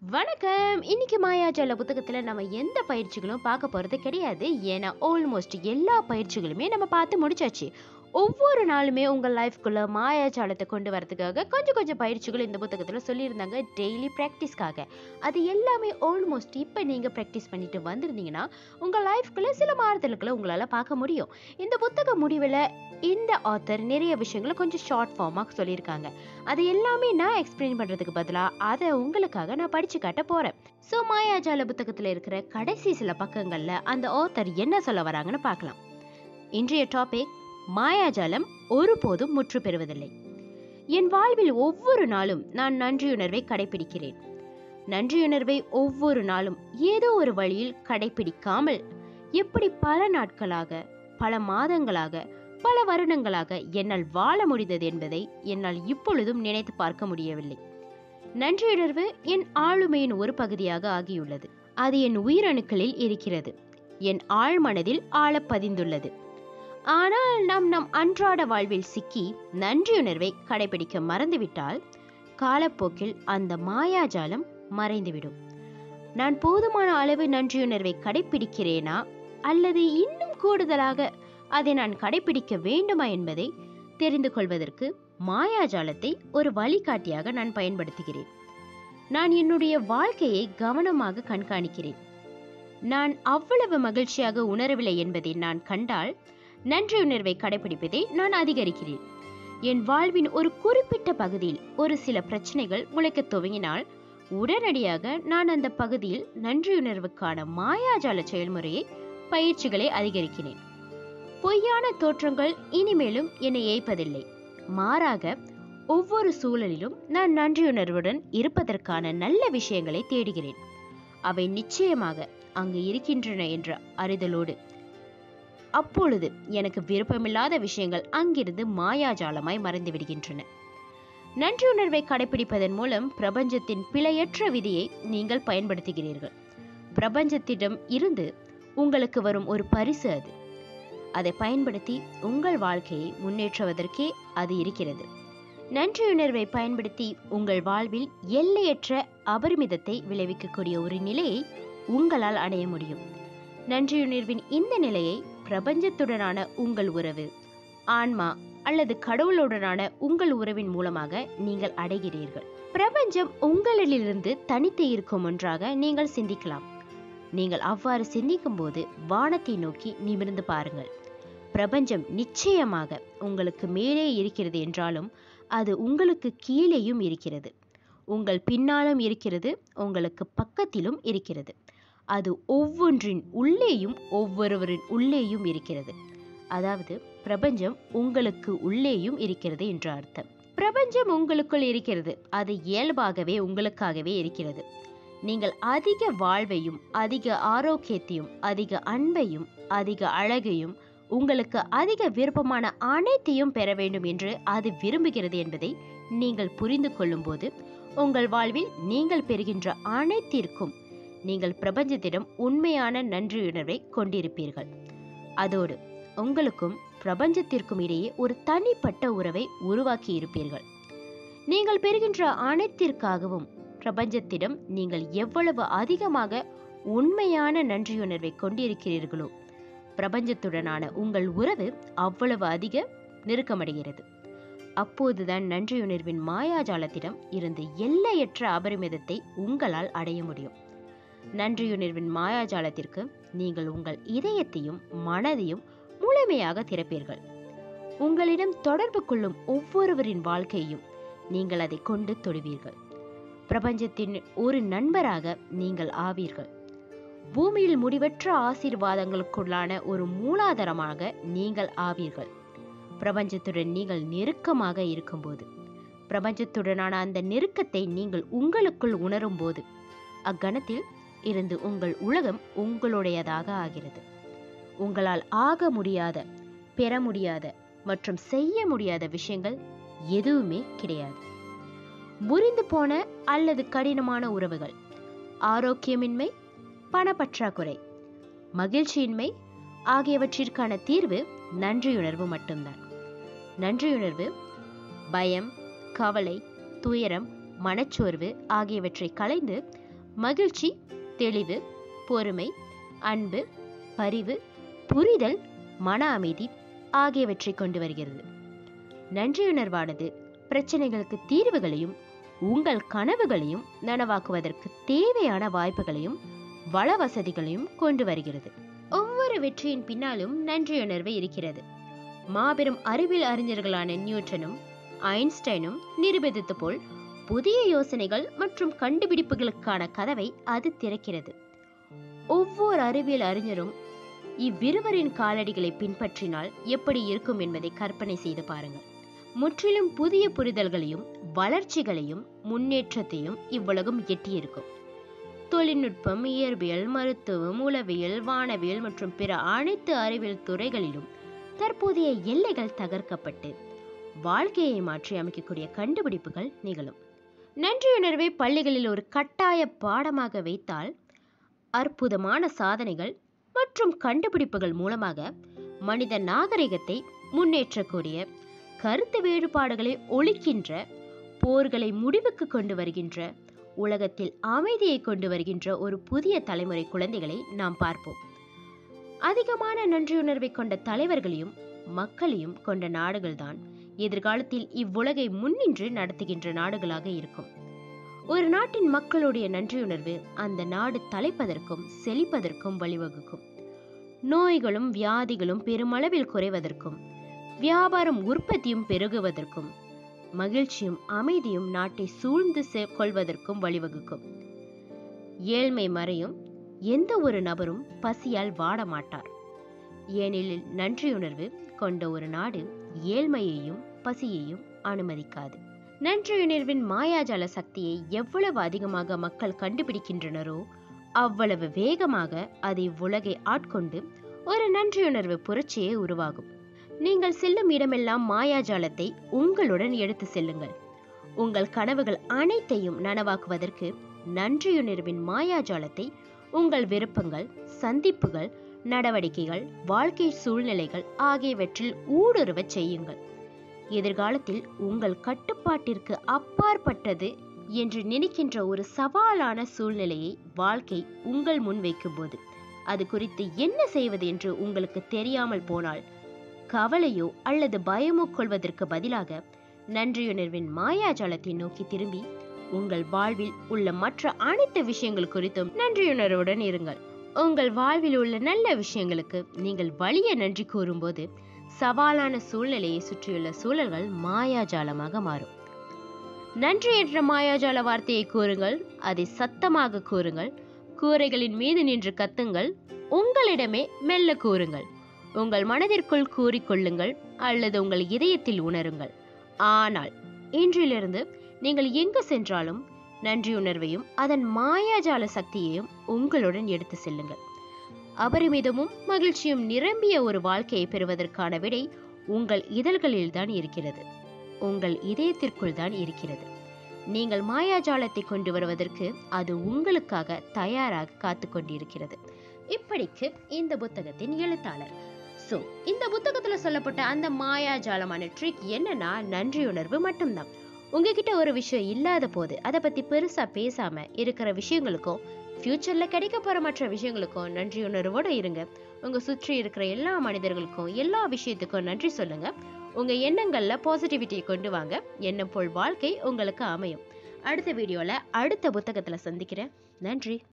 வணக்கம் இன்னைக்கு மாயாஜால புத்தகத்தில் நம்ம எந்த பயிற்சிகளும் பார்க்க போகிறது கிடையாது ஏன்னா ஆல்மோஸ்ட் எல்லா பயிற்சிகளுமே நம்ம பார்த்து முடிச்சாச்சு ஒவ்வொரு நாளுமே உங்கள் லைஃப்குள்ளே மாயாஜாலத்தை கொண்டு வரதுக்காக கொஞ்சம் கொஞ்சம் பயிற்சிகள் இந்த புத்தகத்தில் சொல்லியிருந்தாங்க டெய்லி ப்ராக்டிஸ்க்காக அது எல்லாமே ஆல்மோஸ்ட் இப்போ நீங்கள் ப்ராக்டிஸ் பண்ணிட்டு வந்திருந்தீங்கன்னா உங்கள் லைஃப்குள்ளே சில மாறுதல்களை உங்களால் பார்க்க முடியும் இந்த புத்தக முடிவில் இந்த ஆத்தர் நிறைய விஷயங்களை கொஞ்சம் ஷார்ட் ஃபார்மாக சொல்லியிருக்காங்க அது எல்லாமே நான் எக்ஸ்பிளைன் பண்ணுறதுக்கு பதிலாக அதை உங்களுக்காக நான் படித்து காட்ட போகிறேன் ஸோ மாயாஜால புத்தகத்தில் இருக்கிற கடைசி சில பக்கங்களில் அந்த ஆத்தர் என்ன சொல்ல வராங்கன்னு பார்க்கலாம் இன்றைய டாபிக் மாயாஜாலம் ஒருபோதும் முற்று பெறுவதில்லை என் வாழ்வில் ஒவ்வொரு நாளும் நான் நன்றியுணர்வை கடைபிடிக்கிறேன் நன்றியுணர்வை ஒவ்வொரு நாளும் ஏதோ ஒரு வழியில் கடைபிடிக்காமல் எப்படி பல நாட்களாக பல மாதங்களாக பல வருடங்களாக என்னால் வாழ முடிந்தது என்பதை என்னால் இப்பொழுதும் நினைத்து பார்க்க முடியவில்லை நன்றியுணர்வு என் ஆளுமையின் ஒரு பகுதியாக ஆகியுள்ளது அது என் உயிரணுக்களில் இருக்கிறது என் ஆழ்மனதில் ஆழ பதிந்துள்ளது ஆனால் நாம் நம் அன்றாட வாழ்வில் சிக்கி நன்றியுணர்வை கடைபிடிக்க மறந்துவிட்டால் காலப்போக்கில் அந்த மாயாஜாலம் மறைந்துவிடும் நான் போதுமான அளவு நன்றியுணர்வை கடைபிடிக்கிறேனா அல்லது இன்னும் கூடுதலாக அதை நான் கடைபிடிக்க வேண்டுமா என்பதை தெரிந்து கொள்வதற்கு மாயாஜாலத்தை ஒரு வழிகாட்டியாக நான் பயன்படுத்துகிறேன் நான் என்னுடைய வாழ்க்கையை கவனமாக கண்காணிக்கிறேன் நான் அவ்வளவு மகிழ்ச்சியாக உணரவில்லை என்பதை நான் கண்டால் நன்றியுணர்வை கடைபிடிப்பதை நான் அதிகரிக்கிறேன் என் வாழ்வின் ஒரு குறிப்பிட்ட பகுதியில் ஒரு சில பிரச்சனைகள் முளைக்கத் துவங்கினால் உடனடியாக நான் அந்த பகுதியில் நன்றியுணர்வுக்கான மாயாஜால செயல்முறையை பயிற்சிகளை அதிகரிக்கிறேன் பொய்யான தோற்றங்கள் இனிமேலும் என்னை ஏய்ப்பதில்லை மாறாக ஒவ்வொரு சூழலிலும் நான் நன்றியுணர்வுடன் இருப்பதற்கான நல்ல விஷயங்களை தேடுகிறேன் அவை நிச்சயமாக அங்கு இருக்கின்றன என்ற அறிதலோடு அப்பொழுது எனக்கு விருப்பமில்லாத விஷயங்கள் அங்கிருந்து மாயாஜாலமாய் மறைந்து விடுகின்றன நன்றியுணர்வை கடைபிடிப்பதன் மூலம் பிரபஞ்சத்தின் பிழையற்ற விதியை நீங்கள் பயன்படுத்துகிறீர்கள் பிரபஞ்சத்திடம் இருந்து உங்களுக்கு வரும் ஒரு பரிசு அது அதை பயன்படுத்தி உங்கள் வாழ்க்கையை முன்னேற்றுவதற்கே அது இருக்கிறது நன்றியுணர்வை பயன்படுத்தி உங்கள் வாழ்வில் எல்லையற்ற அபரிமிதத்தை விளைவிக்கக்கூடிய ஒரு நிலையை உங்களால் அடைய முடியும் நன்றியுணர்வின் இந்த நிலையை பிரபஞ்சத்துடனான உங்கள் உறவு ஆன்மா அல்லது கடவுளுடனான உங்கள் உறவின் மூலமாக நீங்கள் அடைகிறீர்கள் பிரபஞ்சம் உங்களிலிருந்து தனித்து இருக்கும் ஒன்றாக நீங்கள் சிந்திக்கலாம் நீங்கள் அவ்வாறு சிந்திக்கும் போது வானத்தை நோக்கி நிமிர்ந்து பாருங்கள் பிரபஞ்சம் நிச்சயமாக உங்களுக்கு மேலே இருக்கிறது என்றாலும் அது உங்களுக்கு கீழேயும் இருக்கிறது உங்கள் பின்னாலும் இருக்கிறது உங்களுக்கு பக்கத்திலும் இருக்கிறது அது ஒவ்வொன்றின் உள்ளேயும் ஒவ்வொருவரின் உள்ளேயும் இருக்கிறது அதாவது பிரபஞ்சம் உங்களுக்கு உள்ளேயும் இருக்கிறது என்று அர்த்தம் பிரபஞ்சம் உங்களுக்குள் இருக்கிறது அது இயல்பாகவே உங்களுக்காகவே இருக்கிறது நீங்கள் அதிக வாழ்வையும் அதிக ஆரோக்கியத்தையும் அதிக அன்பையும் அதிக அழகையும் உங்களுக்கு அதிக விருப்பமான அனைத்தையும் பெற வேண்டும் என்று அது விரும்புகிறது என்பதை நீங்கள் புரிந்து கொள்ளும்போது உங்கள் வாழ்வில் நீங்கள் பெறுகின்ற அனைத்திற்கும் நீங்கள் பிரபஞ்சத்திடம் உண்மையான நன்றியுணர்வை கொண்டிருப்பீர்கள் அதோடு உங்களுக்கும் பிரபஞ்சத்திற்கும் இடையே ஒரு தனிப்பட்ட உறவை உருவாக்கி இருப்பீர்கள் நீங்கள் பெறுகின்ற அனைத்திற்காகவும் பிரபஞ்சத்திடம் நீங்கள் எவ்வளவு அதிகமாக உண்மையான நன்றியுணர்வை கொண்டிருக்கிறீர்களோ பிரபஞ்சத்துடனான உங்கள் உறவு அவ்வளவு அதிக நெருக்கமடைகிறது அப்போதுதான் நன்றியுணர்வின் மாயாஜாலத்திடம் இருந்து எல்லையற்ற அபரிமிதத்தை உங்களால் அடைய முடியும் நன்றியுணர்வின் மாயாஜாலத்திற்கு நீங்கள் உங்கள் இதயத்தையும் மனதையும் முழுமையாக திறப்பீர்கள் உங்களிடம் தொடர்பு கொள்ளும் ஒவ்வொருவரின் வாழ்க்கையும் நீங்கள் அதை கொண்டு தொடுவீர்கள் பிரபஞ்சத்தின் ஒரு நண்பராக நீங்கள் ஆவீர்கள் பூமியில் முடிவற்ற ஆசீர்வாதங்களுக்குள்ளான ஒரு மூலாதாரமாக நீங்கள் ஆவீர்கள் பிரபஞ்சத்துடன் நீங்கள் நெருக்கமாக இருக்கும்போது பிரபஞ்சத்துடனான அந்த நெருக்கத்தை நீங்கள் உங்களுக்குள் உணரும் போது அக்கணத்தில் இருந்து உங்கள் உலகம் உங்களுடையதாக ஆகிறது உங்களால் ஆக முடியாத பெற முடியாத மற்றும் செய்ய முடியாத விஷயங்கள் எதுவுமே கிடையாது முறிந்து போன அல்லது கடினமான உறவுகள் ஆரோக்கியமின்மை பணப்பற்றாக்குறை மகிழ்ச்சியின்மை ஆகியவற்றிற்கான தீர்வு நன்றியுணர்வு மட்டும்தான் நன்றியுணர்வு பயம் கவலை துயரம் மனச்சோர்வு ஆகியவற்றை களைந்து மகிழ்ச்சி தெளிவு பொறுமை அன்பு பரிவு புரிதல் மன அமைதி ஆகியவற்றை கொண்டு வருகிறது நன்றியுணர்வானது பிரச்சனைகளுக்கு தீர்வுகளையும் உங்கள் கனவுகளையும் நனவாக்குவதற்கு தேவையான வாய்ப்புகளையும் வள வசதிகளையும் கொண்டு வருகிறது ஒவ்வொரு வெற்றியின் பின்னாலும் நன்றியுணர்வு இருக்கிறது மாபெரும் அறிவியல் அறிஞர்களான நியூட்டனும் ஐன்ஸ்டைனும் நிரூபித்தது போல் புதிய யோசனைகள் மற்றும் கண்டுபிடிப்புகளுக்கான கதவை அது திறக்கிறது ஒவ்வொரு அறிவியல் அறிஞரும் இவ்விருவரின் காலடிகளை பின்பற்றினால் எப்படி இருக்கும் என்பதை கற்பனை செய்து பாருங்கள் முற்றிலும் புதிய புரிதல்களையும் வளர்ச்சிகளையும் முன்னேற்றத்தையும் இவ்வுலகம் எட்டியிருக்கும் தொழில்நுட்பம் இயற்பியல் மருத்துவம் உளவியல் வானவியல் மற்றும் பிற அனைத்து அறிவியல் துறைகளிலும் தற்போதைய எல்லைகள் தகர்க்கப்பட்டு வாழ்க்கையை மாற்றி அமைக்கக்கூடிய கண்டுபிடிப்புகள் நிகழும் நன்றியுணர்வை பள்ளிகளில் ஒரு கட்டாய பாடமாக வைத்தால் அற்புதமான சாதனைகள் மற்றும் கண்டுபிடிப்புகள் மூலமாக மனித நாகரிகத்தை முன்னேற்றக்கூடிய கருத்து வேறுபாடுகளை ஒழிக்கின்ற போர்களை முடிவுக்கு கொண்டு வருகின்ற உலகத்தில் அமைதியை கொண்டு வருகின்ற ஒரு புதிய தலைமுறை குழந்தைகளை நாம் பார்ப்போம் அதிகமான நன்றியுணர்வை கொண்ட தலைவர்களையும் மக்களையும் கொண்ட நாடுகள்தான் எதிர்காலத்தில் இவ்வுலகை முன்னின்று நடத்துகின்ற நாடுகளாக இருக்கும் ஒரு நாட்டின் மக்களுடைய நன்றியுணர்வு அந்த நாடு தலைப்பதற்கும் செழிப்பதற்கும் வழிவகுக்கும் நோய்களும் வியாதிகளும் பெருமளவில் குறைவதற்கும் வியாபாரம் உற்பத்தியும் பெருகுவதற்கும் மகிழ்ச்சியும் அமைதியும் நாட்டை சூழ்ந்து செ- கொள்வதற்கும் வழிவகுக்கும் ஏழ்மை மறையும் எந்த ஒரு நபரும் பசியால் வாட மாட்டார் ஏனெனில் நன்றியுணர்வு கொண்ட ஒரு நாடு ஏழ்மையையும் பசியையும் அனுமதிக்காது நன்றியுணர்வின் மாயாஜால சக்தியை எவ்வளவு அதிகமாக மக்கள் கண்டுபிடிக்கின்றனரோ அவ்வளவு வேகமாக அதை உலகை ஆட்கொண்டு ஒரு நன்றியுணர்வு புரட்சியே உருவாகும் நீங்கள் செல்லும் இடமெல்லாம் மாயாஜாலத்தை உங்களுடன் எடுத்து செல்லுங்கள் உங்கள் கனவுகள் அனைத்தையும் நனவாக்குவதற்கு நன்றியுணர்வின் மாயாஜாலத்தை உங்கள் விருப்பங்கள் சந்திப்புகள் நடவடிக்கைகள் வாழ்க்கை சூழ்நிலைகள் ஆகியவற்றில் ஊடுருவச் செய்யுங்கள் எதிர்காலத்தில் உங்கள் கட்டுப்பாட்டிற்கு அப்பாற்பட்டது என்று நினைக்கின்ற ஒரு சவாலான சூழ்நிலையை வாழ்க்கை உங்கள் முன் வைக்கும்போது அது குறித்து என்ன செய்வது என்று உங்களுக்கு தெரியாமல் போனால் கவலையோ அல்லது பயமோ கொள்வதற்கு பதிலாக நன்றியுணர்வின் மாயாஜாலத்தை நோக்கி திரும்பி உங்கள் வாழ்வில் உள்ள மற்ற அனைத்து விஷயங்கள் குறித்தும் நன்றியுணர்வுடன் இருங்கள் உங்கள் வாழ்வில் உள்ள நல்ல விஷயங்களுக்கு நீங்கள் வலிய நன்றி கூறும்போது சவாலான சூழ்நிலையை சுற்றியுள்ள சூழல்கள் மாயாஜாலமாக மாறும் நன்றி என்ற மாயாஜால வார்த்தையை கூறுங்கள் அதை சத்தமாக கூறுங்கள் கூரைகளின் மீது நின்று கத்துங்கள் உங்களிடமே மெல்ல கூறுங்கள் உங்கள் மனதிற்குள் கூறிக்கொள்ளுங்கள் அல்லது உங்கள் இதயத்தில் உணருங்கள் ஆனால் இன்றிலிருந்து நீங்கள் எங்கு சென்றாலும் நன்றியுணர்வையும் அதன் மாயாஜால சக்தியையும் உங்களுடன் எடுத்து செல்லுங்கள் அபரிமிதமும் மகிழ்ச்சியும் நிரம்பிய ஒரு வாழ்க்கையை பெறுவதற்கான விடை உங்கள் இதழ்களில்தான் இருக்கிறது உங்கள் இதயத்திற்குள் தான் இருக்கிறது நீங்கள் மாயாஜாலத்தை கொண்டு வருவதற்கு அது உங்களுக்காக தயாராக காத்து கொண்டிருக்கிறது இப்படிக்கு இந்த புத்தகத்தின் எழுத்தாளர் சோ இந்த புத்தகத்துல சொல்லப்பட்ட அந்த மாயாஜாலமான ட்ரிக் என்னன்னா நன்றியுணர்வு மட்டும்தான் உங்ககிட்ட ஒரு விஷயம் இல்லாத போது அதை பத்தி பெருசா பேசாம இருக்கிற விஷயங்களுக்கும் ஃபியூச்சர்ல கிடைக்க போற மற்ற விஷயங்களுக்கும் நன்றியுணர்வோட இருங்க உங்க சுற்றி இருக்கிற எல்லா மனிதர்களுக்கும் எல்லா விஷயத்துக்கும் நன்றி சொல்லுங்க உங்க எண்ணங்கள்ல பாசிட்டிவிட்டியை கொண்டு வாங்க எண்ணம் போல் வாழ்க்கை உங்களுக்கு அமையும் அடுத்த வீடியோல அடுத்த புத்தகத்துல சந்திக்கிறேன் நன்றி